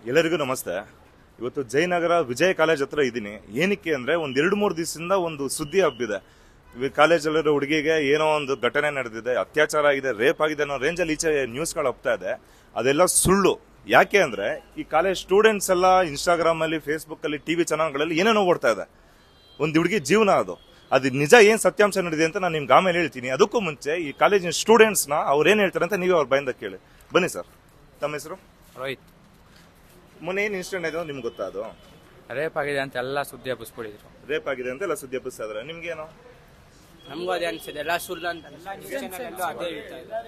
ಎಲ್ಲರಿಗೂ ನಮಸ್ತೆ ಇವತ್ತು ಜಯನಗರ ವಿಜಯ ಕಾಲೇಜ್ ಹತ್ರ ಇದ್ದೀನಿ ಏನಕ್ಕೆ ಅಂದ್ರೆ ಒಂದ್ ಎರಡು ಮೂರು ದಿವಸದಿಂದ ಒಂದು ಸುದ್ದಿ ಹಬ್ಬಿದೆ ಕಾಲೇಜಲ್ಲಿರೋ ಹುಡುಗಿಗೆ ಏನೋ ಒಂದು ಘಟನೆ ನಡೆದಿದೆ ಅತ್ಯಾಚಾರ ಆಗಿದೆ ರೇಪ್ ಆಗಿದೆ ಅನ್ನೋ ರೇಂಜಲ್ಲಿ ಈಚೆ ನ್ಯೂಸ್ಗಳು ಹಬ್ತಾ ಇದೆ ಅದೆಲ್ಲ ಸುಳ್ಳು ಯಾಕೆ ಅಂದ್ರೆ ಈ ಕಾಲೇಜ್ ಸ್ಟೂಡೆಂಟ್ಸ್ ಎಲ್ಲ ಇನ್ಸ್ಟಾಗ್ರಾಮ್ ಅಲ್ಲಿ ಫೇಸ್ಬುಕ್ ಅಲ್ಲಿ ಟಿವಿ ಚಾನಲ್ಗಳಲ್ಲಿ ಏನೇನೋ ಓಡ್ತಾ ಇದೆ ಒಂದು ಹುಡುಗಿ ಜೀವನ ಅದು ಅದು ನಿಜ ಏನ್ ಸತ್ಯಾಂಶ ನಡೆದಿದೆ ಅಂತ ನಾನು ನಿಮ್ಗೆ ಆಮೇಲೆ ಹೇಳ್ತೀನಿ ಅದಕ್ಕೂ ಮುಂಚೆ ಈ ಕಾಲೇಜಿನ ಸ್ಟೂಡೆಂಟ್ಸ್ ನ ಅವ್ರು ಏನ್ ಹೇಳ್ತಾರೆ ಅಂತ ನೀವೇ ಅವ್ರ ಬಾಯಿಂದ ಕೇಳಿ ಬನ್ನಿ ಸರ್ ತಮ್ಮ ಹೆಸರು ರೋಹಿತ್ ಮೊನ್ನೆ ಏನ್ ಇನ್ಸಿಡೆಂಟ್ ಆಯ್ತು ನಿಮ್ಗೆ ಗೊತ್ತಾ ಅದು ರೇಪ್ ಆಗಿದೆ ಅಂತ ಎಲ್ಲ ಸುದ್ದಿ ಹಬ್ಬಿಸ್ಬಿಟ್ಟಿದ್ರು ರೇಪ್ ಆಗಿದೆ ಅಂತ ಎಲ್ಲ ಸುದ್ದಿ ಹಬ್ಬಿಸ್ತಾ ಇದಾರೆ ನಿಮ್ಗೇನು ನಮಗೂ ಅದೇ ಅನ್ಸಿದೆ ಎಲ್ಲ ಸುಳ್ಳು ಅಂತ ಎಲ್ಲ ಅದೇ ಹೇಳ್ತಾ ಇದ್ದಾರೆ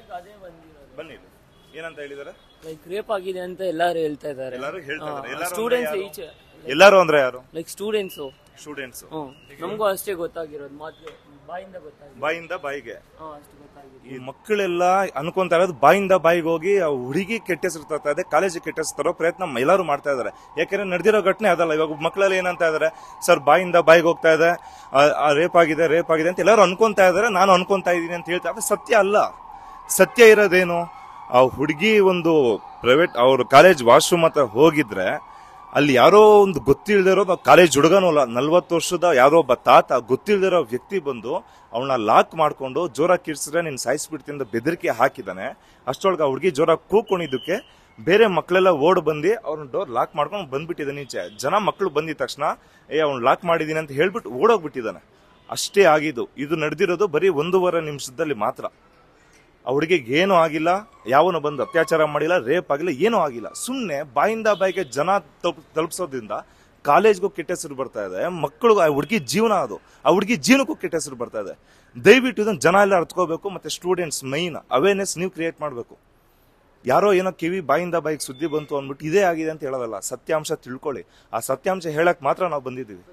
ಬನ್ನಿ ಇಲ್ಲಿ. ಏನಂತ ಹೇಳಿದಾರೆ ಲೈಕ್ ರೇಪ್ ಆಗಿದೆ ಅಂತ ಎಲ್ಲಾರು ಹೇಳ್ತಾ ಇದ್ದಾರೆ ಎಲ್ಲರೂ ಹೇಳ್ತಾ ಇದಾರೆ ಎಲ್ಲರೂ ಅಂದ್ರೆ ಸ್ಟೂಡೆಂಟ್ಸ್ ಯಾರು? ಈಚೆ ಎಲ್ಲರೂ ಅಂದ್ರೆ ಯಾರು ಲೈಕ್ ಸ್ಟೂಡೆಂಟ್ಸ್ ಸ್ಟೂಡೆಂಟ್ಸ್ ಹ್ಮ್ ನಮಗೂ ಅಷ್ಟೇ ಗೊತ್ತಾಗಿರೋದು ಮಾತು ಬಾಯಿಂದ ಗೊತ್ತಾಗಿದೆ ಬಾಯಿಂದ ಬಾಯಿಗೆ ಹಾ ಅಷ್ಟು ಗೊತ್ತಾಗಿದೆ ಈ ಮಕ್ಕಳೆಲ್ಲ ಅನ್ಕೊಂತಾ ಇರೋದು ಬಾಯಿಂದ ಬಾಯಿಗೆ ಹೋಗಿ ಆ ಹುಡುಗಿ ಕೆಟ್ಟ ಹೆಸರು ತರ್ತಾ ಇದೆ ಕಾಲೇಜಿಗೆ ಕೆಟ್ಟ ಹೆಸರು ತರೋ ಪ್ರಯತ್ನ ಎಲ್ಲರೂ ಮಾಡ್ತಾ ಇದಾರೆ ಯಾಕಂದ್ರೆ ನಡೆದಿರೋ ಘಟನೆ ಅದಲ್ಲ ಇವಾಗ ಮಕ್ಕಳೆಲ್ಲ ಏನಂತ ಇದಾರೆ ಸರ್ ಬಾಯಿಂದ ಬಾಯಿಗೆ ಹೋಗ್ತಾ ಇದೆ ರೇಪ್ ಆಗಿದೆ ರೇಪ್ ಆಗಿದೆ ಅಂತ ಎಲ್ಲರೂ ಅನ್ಕೊಂತಾ ಇದಾರೆ ನಾನು ಅನ್ಕೊಂತಾ ಇದ್ದೀನಿ ಅಂತ ಹೇಳ್ತಾ ಅದು ಸತ್ಯ ಅಲ್ಲ ಸತ್ಯ ಇರೋದೇನು ಆ ಹುಡುಗಿ ಒಂದು ಪ್ರೈವೇಟ್ ಅವ್ರ ಕಾಲೇಜ್ ವಾಶ್ರೂಮ್ ಹತ್ರ ಹೋಗಿದ್ರೆ ಅಲ್ಲಿ ಯಾರೋ ಒಂದು ಗೊತ್ತಿಲ್ದಿರೋ ಕಾಲೇಜ್ ಹುಡುಗನೂ ಅಲ್ಲ ನಲ್ವತ್ತು ವರ್ಷದ ಯಾರೋ ಒಬ್ಬ ತಾತ ಗೊತ್ತಿಲ್ದಿರೋ ವ್ಯಕ್ತಿ ಬಂದು ಅವಳನ್ನ ಲಾಕ್ ಮಾಡ್ಕೊಂಡು ಜೋರಾಗಿ ಕಿರ್ಸಿದ್ರೆ ನೀನ್ ಸಾಯಿಸ್ಬಿಡ್ತೀನಿ ಅಂತ ಬೆದರಿಕೆ ಹಾಕಿದಾನೆ ಅಷ್ಟೊಳಗೆ ಆ ಹುಡುಗಿ ಜೋರಾಗಿ ಕೂಕೊಂಡಿದ್ದಕ್ಕೆ ಬೇರೆ ಮಕ್ಕಳೆಲ್ಲ ಓಡ್ ಬಂದು ಅವ್ರನ್ನ ಡೋರ್ ಲಾಕ್ ಮಾಡ್ಕೊಂಡು ಬಂದ್ಬಿಟ್ಟಿದ್ದಾನೆ ಈಚೆ ಜನ ಮಕ್ಕಳು ಬಂದಿದ ತಕ್ಷಣ ಏ ಅವ್ನು ಲಾಕ್ ಮಾಡಿದೀನಿ ಅಂತ ಹೇಳ್ಬಿಟ್ಟು ಓಡೋಗ್ಬಿಟ್ಟಿದ್ದಾನೆ ಅಷ್ಟೇ ಆಗಿದ್ದು ಇದು ನಡೆದಿರೋದು ಬರೀ ಒಂದೂವರೆ ನಿಮಿಷದಲ್ಲಿ ಮಾತ್ರ ಆ ಹುಡುಗಿಗೆ ಏನೂ ಆಗಿಲ್ಲ ಯಾವನು ಬಂದು ಅತ್ಯಾಚಾರ ಮಾಡಿಲ್ಲ ರೇಪ್ ಆಗಿಲ್ಲ ಏನೂ ಆಗಿಲ್ಲ ಸುಮ್ಮನೆ ಬಾಯಿಂದ ಬಾಯಿಗೆ ಜನ ತಲುಪ್ ತಲುಪಿಸೋದ್ರಿಂದ ಕಾಲೇಜ್ಗೂ ಕೆಟ್ಟ ಹೆಸರು ಬರ್ತಾ ಇದೆ ಮಕ್ಕಳು ಆ ಹುಡುಗಿ ಜೀವನ ಅದು ಆ ಹುಡುಗಿ ಜೀವನಕ್ಕೂ ಕೆಟ್ಟ ಹೆಸರು ಬರ್ತಾ ಇದೆ ದಯವಿಟ್ಟು ಇದನ್ನ ಜನ ಎಲ್ಲ ಅರ್ತ್ಕೋಬೇಕು ಮತ್ತೆ ಸ್ಟೂಡೆಂಟ್ಸ್ ಮೈನ್ ಅವೇರ್ನೆಸ್ ನೀವು ಕ್ರಿಯೇಟ್ ಮಾಡಬೇಕು ಯಾರೋ ಏನೋ ಕಿವಿ ಬಾಯಿಂದ ಬಾಯಿಗೆ ಸುದ್ದಿ ಬಂತು ಅಂದ್ಬಿಟ್ಟು ಇದೇ ಆಗಿದೆ ಅಂತ ಹೇಳೋದಲ್ಲ ಸತ್ಯಾಂಶ ತಿಳ್ಕೊಳ್ಳಿ ಆ ಸತ್ಯಾಂಶ ಹೇಳಕ್ ಮಾತ್ರ ನಾವು ಬಂದಿದ್ದೀವಿ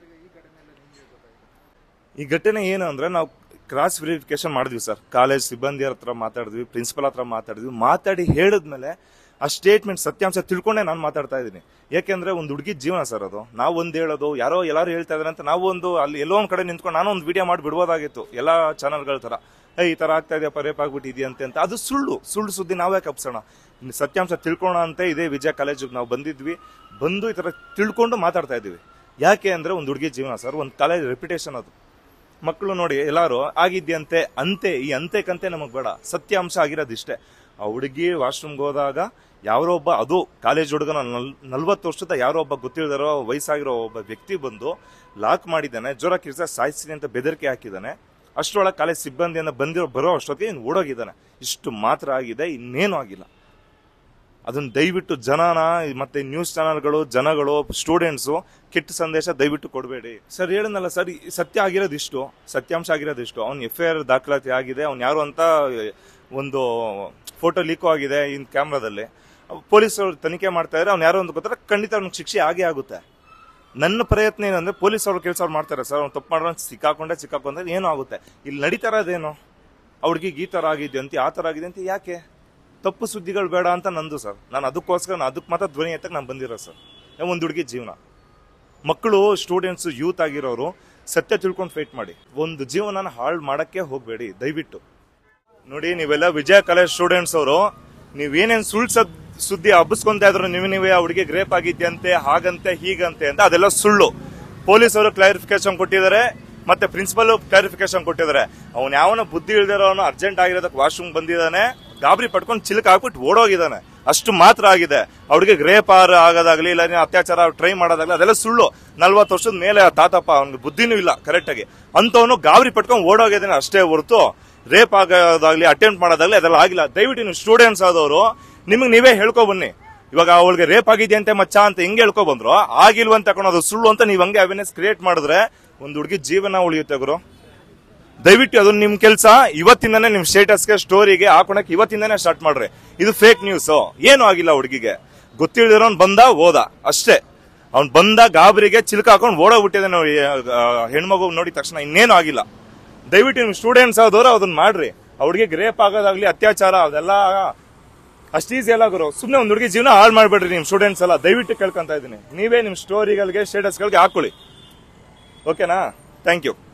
ಈ ಘಟನೆ ಏನು ಅಂದ್ರೆ ನಾವು ಕ್ರಾಸ್ ವೆರಿಫಿಕೇಶನ್ ಮಾಡಿದ್ವಿ ಸರ್ ಕಾಲೇಜ್ ಸಿಬ್ಬಂದಿಯರ ಹತ್ರ ಮಾತಾಡಿದ್ವಿ ಪ್ರಿನ್ಸಿಪಲ್ ಹತ್ರ ಮಾತಾಡಿದ್ವಿ ಮಾತಾಡಿ ಹೇಳಿದ್ಮೇಲೆ ಆ ಸ್ಟೇಟ್ಮೆಂಟ್ ಸತ್ಯಾಂಶ ತಿಳ್ಕೊಂಡೆ ನಾನು ಮಾತಾಡ್ತಾ ಇದ್ದೀನಿ ಯಾಕೆಂದ್ರೆ ಒಂದು ಹುಡುಗಿ ಜೀವನ ಸರ್ ಅದು ನಾವು ಒಂದ್ ಹೇಳೋದು ಯಾರೋ ಎಲ್ಲಾರು ಹೇಳ್ತಾ ಇದಾರೆ ಅಂತ ನಾವು ಒಂದು ಅಲ್ಲಿ ಎಲ್ಲೋ ಒಂದ್ ಕಡೆ ನಿಂತ್ಕೊಂಡು ನಾನು ಒಂದು ವಿಡಿಯೋ ಮಾಡಿ ಬಿಡ್ಬೋದಾಗಿತ್ತು ಎಲ್ಲಾ ಚಾನಲ್ಗಳ ತರ ಏ ಈ ತರ ಆಗ್ತಾ ಇದೆಯಪ್ಪ ರೇಪ್ ಆಗ್ಬಿಟ್ಟಿದ್ಯಂತೆ ಅಂತ ಅದು ಸುಳ್ಳು ಸುಳ್ಳು ಸುದ್ದಿ ನಾವೇ ಕಪ್ಸೋಣ ಇನ್ನು ಸತ್ಯಾಂಶ ತಿಳ್ಕೊಳ್ಳೋಣ ಅಂತ ಇದೇ ವಿಜಯ ಕಾಲೇಜಿಗೆ ನಾವು ಬಂದಿದ್ವಿ ಬಂದು ಈ ತರ ತಿಳ್ಕೊಂಡು ಮಾತಾಡ್ತಾ ಇದೀವಿ ಯಾಕೆ ಅಂದ್ರೆ ಒಂದು ಹುಡುಗಿ ಜೀವನ ಸರ್ ಒಂದು ಕಾಲೇಜ್ ರೆಪ್ಯುಟೇಷನ್ ಅದು ಮಕ್ಕಳು ನೋಡಿ ಎಲ್ಲಾರು ಆಗಿದ್ಯಂತೆ ಅಂತೆ ಈ ಅಂತೆಕಂತೆ ನಮಗ್ ಬೇಡ ಸತ್ಯಾಂಶ ಆಗಿರೋದಿಷ್ಟೇ ಆ ಹುಡುಗಿ ವಾಶ್ರೂಮ್ಗೆ ಹೋದಾಗ ಯಾರೋ ಒಬ್ಬ ಅದು ಕಾಲೇಜ್ ಹುಡುಗನ ನಲ್ ನಲ್ವತ್ತು ವರ್ಷದ ಯಾರೋ ಒಬ್ಬ ಗೊತ್ತಿಲ್ಲದಿರೋ ವಯಸ್ಸಾಗಿರೋ ಒಬ್ಬ ವ್ಯಕ್ತಿ ಬಂದು ಲಾಕ್ ಮಾಡಿದ್ದಾನೆ ಜ್ವರ ಕಿರ್ಸ ಸಾಯಿಸ್ತೀನಿ ಅಂತ ಬೆದರಿಕೆ ಹಾಕಿದ್ದಾನೆ ಅಷ್ಟರೊಳಗೆ ಕಾಲೇಜ್ ಸಿಬ್ಬಂದಿಯಿಂದ ಬಂದಿರೋ ಬರೋ ಅಷ್ಟೊತ್ತಿಗೆ ಇವ್ನು ಓಡೋಗಿದ್ದಾನೆ ಇಷ್ಟು ಮಾತ್ರ ಆಗಿದೆ ಇನ್ನೇನು ಆಗಿಲ್ಲ ಅದನ್ನ ದಯವಿಟ್ಟು ಜನನ ಮತ್ತೆ ನ್ಯೂಸ್ ಚಾನಲ್ಗಳು ಜನಗಳು ಸ್ಟೂಡೆಂಟ್ಸು ಕೆಟ್ಟ ಸಂದೇಶ ದಯವಿಟ್ಟು ಕೊಡಬೇಡಿ ಸರ್ ಹೇಳನಲ್ಲ ಸರ್ ಈ ಸತ್ಯ ಆಗಿರೋದು ಇಷ್ಟು ಸತ್ಯಾಂಶ ಆಗಿರೋದು ಇಷ್ಟು ಅವ್ನು ಎಫ್ ಐ ಆರ್ ದಾಖಲಾತಿ ಆಗಿದೆ ಅವ್ನು ಯಾರು ಅಂತ ಒಂದು ಫೋಟೋ ಲೀಕು ಆಗಿದೆ ಇನ್ ಕ್ಯಾಮ್ರಾದಲ್ಲಿ ಪೊಲೀಸರು ತನಿಖೆ ಮಾಡ್ತಾ ಇದ್ರೆ ಅವ್ನು ಯಾರೋ ಒಂದು ಗೊತ್ತಾರೆ ಖಂಡಿತ ಅವ್ನಿಗೆ ಶಿಕ್ಷೆ ಆಗೇ ಆಗುತ್ತೆ ನನ್ನ ಪ್ರಯತ್ನ ಏನಂದ್ರೆ ಪೊಲೀಸ್ ಅವ್ರು ಕೆಲಸ ಮಾಡ್ತಾರೆ ಸರ್ ಅವ್ನು ತಪ್ಪು ಮಾಡೋಣ ಸಿಕ್ಕಾಕೊಂಡೆ ಸಿಕ್ಕಾಕೊಂಡ್ರೆ ಏನೂ ಆಗುತ್ತೆ ಇಲ್ಲಿ ನಡೀತಾ ಇರೋದೇನು ಅವ್ರಿಗೆ ಈ ತರ ಆಗಿದೆ ಅಂತ ಆ ತರ ಆಗಿದೆ ಅಂತ ಯಾಕೆ ತಪ್ಪು ಸುದ್ದಿಗಳು ಬೇಡ ಅಂತ ನಂದು ಸರ್ ನಾನು ಅದಕ್ಕೋಸ್ಕರ ನಾನು ಅದಕ್ಕೆ ಮಾತ್ರ ಧ್ವನಿ ಎತ್ತಕ್ಕೆ ನಾನು ಬಂದಿರೋ ಸರ್ ಒಂದು ಹುಡುಗಿ ಜೀವನ ಮಕ್ಕಳು ಸ್ಟೂಡೆಂಟ್ಸ್ ಯೂತ್ ಆಗಿರೋರು ಸತ್ಯ ತಿಳ್ಕೊಂಡು ಫೈಟ್ ಮಾಡಿ ಒಂದು ಜೀವನನ ಹಾಳು ಮಾಡಕ್ಕೆ ಹೋಗಬೇಡಿ ದಯವಿಟ್ಟು ನೋಡಿ ನೀವೆಲ್ಲ ವಿಜಯ ಕಾಲೇಜ್ ಸ್ಟೂಡೆಂಟ್ಸ್ ಅವರು ನೀವೇನೇನ್ ಸುಳ್ಳು ಸದ್ ಸುದ್ದಿ ಹಬ್ಬಿಸ್ಕೊಂತ ಇದ್ರು ನೀವು ನೀವೇ ಆ ಹುಡುಗಿಗೆ ರೇಪ್ ಆಗಿದ್ಯಂತೆ ಹಾಗಂತೆ ಹೀಗಂತೆ ಅಂತ ಅದೆಲ್ಲ ಸುಳ್ಳು ಪೊಲೀಸ್ ಅವರು ಕ್ಲಾರಿಫಿಕೇಶನ್ ಕೊಟ್ಟಿದ್ದಾರೆ ಮತ್ತೆ ಪ್ರಿನ್ಸಿಪಲ್ ಕ್ಲಾರಿಫಿಕೇಶನ್ ಕೊಟ್ಟಿದ್ದಾರೆ ಅವ್ನು ಯಾವನ ಬುದ್ಧಿ ಇಲ್ದಿರೋನು ಅರ್ಜೆಂಟ್ ಆಗಿರೋದಕ್ಕೆ ವಾಶ್ರೂಮ್ ಬಂದಿದ್ದಾನೆ ಗಾಬರಿ ಪಡ್ಕೊಂಡು ಚಿಲಕ ಹಾಕ್ಬಿಟ್ಟು ಓಡೋಗಿದ್ದಾನೆ ಅಷ್ಟು ಮಾತ್ರ ಆಗಿದೆ ಅವ್ರಿಗೆ ರೇಪ್ ಆರ್ ಆಗೋದಾಗ್ಲಿ ಇಲ್ಲ ನೀನು ಅತ್ಯಾಚಾರ ಟ್ರೈ ಮಾಡೋದಾಗ್ಲಿ ಅದೆಲ್ಲ ಸುಳ್ಳು ನಲ್ವತ್ತು ವರ್ಷದ ಮೇಲೆ ಆ ತಾತಪ್ಪ ಅವ್ನಿಗೆ ಬುದ್ಧಿನೂ ಇಲ್ಲ ಕರೆಕ್ಟ್ ಆಗಿ ಅಂತವನು ಗಾಬರಿ ಪಟ್ಕೊಂಡು ಓಡೋಗಿದ್ದಾನೆ ಅಷ್ಟೇ ಹೊರತು ರೇಪ್ ಆಗೋದಾಗ್ಲಿ ಅಟೆಂಪ್ಟ್ ಮಾಡೋದಾಗ್ಲಿ ಅದೆಲ್ಲ ಆಗಿಲ್ಲ ದಯವಿಟ್ಟು ನೀವು ಸ್ಟೂಡೆಂಟ್ಸ್ ಆದವರು ನಿಮಗೆ ನೀವೇ ಹೇಳ್ಕೊ ಬನ್ನಿ ಇವಾಗ ಅವಳಿಗೆ ರೇಪ್ ಆಗಿದೆಯಂತೆ ಮಚ್ಚ ಅಂತ ಹೆಂಗೆ ಹೇಳ್ಕೊ ಬಂದ್ರು ಆಗಿಲ್ವಂತ ಅದು ಸುಳ್ಳು ಅಂತ ನೀವು ಹಂಗೆ ಅವೇರ್ನೆಸ್ ಕ್ರಿಯೇಟ್ ಮಾಡಿದ್ರೆ ಒಂದು ಹುಡುಗಿ ಜೀವನ ಉಳಿಯುತ್ತೆ ಗುರು ದಯವಿಟ್ಟು ಅದು ನಿಮ್ ಕೆಲಸ ಇವತ್ತಿಂದಾನೇ ನಿಮ್ ಸ್ಟೇಟಸ್ಗೆ ಸ್ಟೋರಿಗೆ ಹಾಕೊಳಕ್ ಇವತ್ತಿಂದಾನೇ ಸ್ಟಾರ್ಟ್ ಮಾಡ್ರಿ ಇದು ಫೇಕ್ ನ್ಯೂಸ್ ಏನು ಆಗಿಲ್ಲ ಹುಡುಗಿಗೆ ಗೊತ್ತಿಲ್ದಿರೋನ್ ಬಂದ ಹೋದ ಅಷ್ಟೇ ಅವ್ನ್ ಬಂದ ಗಾಬರಿಗೆ ಚಿಲ್ಕ ಹಾಕೊಂಡು ಓಡೋಗ್ಬಿಟ್ಟಿದ್ದಾನೆ ನೋಡಿ ಹೆಣ್ಮಗು ನೋಡಿದ ತಕ್ಷಣ ಇನ್ನೇನು ಆಗಿಲ್ಲ ದಯವಿಟ್ಟು ನಿಮ್ ಸ್ಟೂಡೆಂಟ್ಸ್ ಆದವ್ರು ಅದನ್ನ ಮಾಡ್ರಿ ಆ ಹುಡುಗಿಗೆ ರೇಪ್ ಆಗೋದಾಗ್ಲಿ ಅತ್ಯಾಚಾರ ಅದೆಲ್ಲ ಅಷ್ಟು ಈಸಿ ಎಲ್ಲ ಗುರು ಸುಮ್ಮನೆ ಒಂದು ಹುಡುಗಿ ಜೀವನ ಹಾಳು ಮಾಡ್ಬೇಡ್ರಿ ನಿಮ್ ಸ್ಟೂಡೆಂಟ್ಸ್ ಎಲ್ಲ ದಯವಿಟ್ಟು ಕೇಳ್ಕೊಂತ ಇದೀನಿ ನೀವೇ ನಿಮ್ ಸ್ಟೋರಿಗಳಿಗೆ ಸ್ಟೇಟಸ್ಗಳಿಗೆ ಹಾಕೊಳ್ಳಿ ಓಕೆನಾ ಥ್ಯಾಂಕ್ ಯು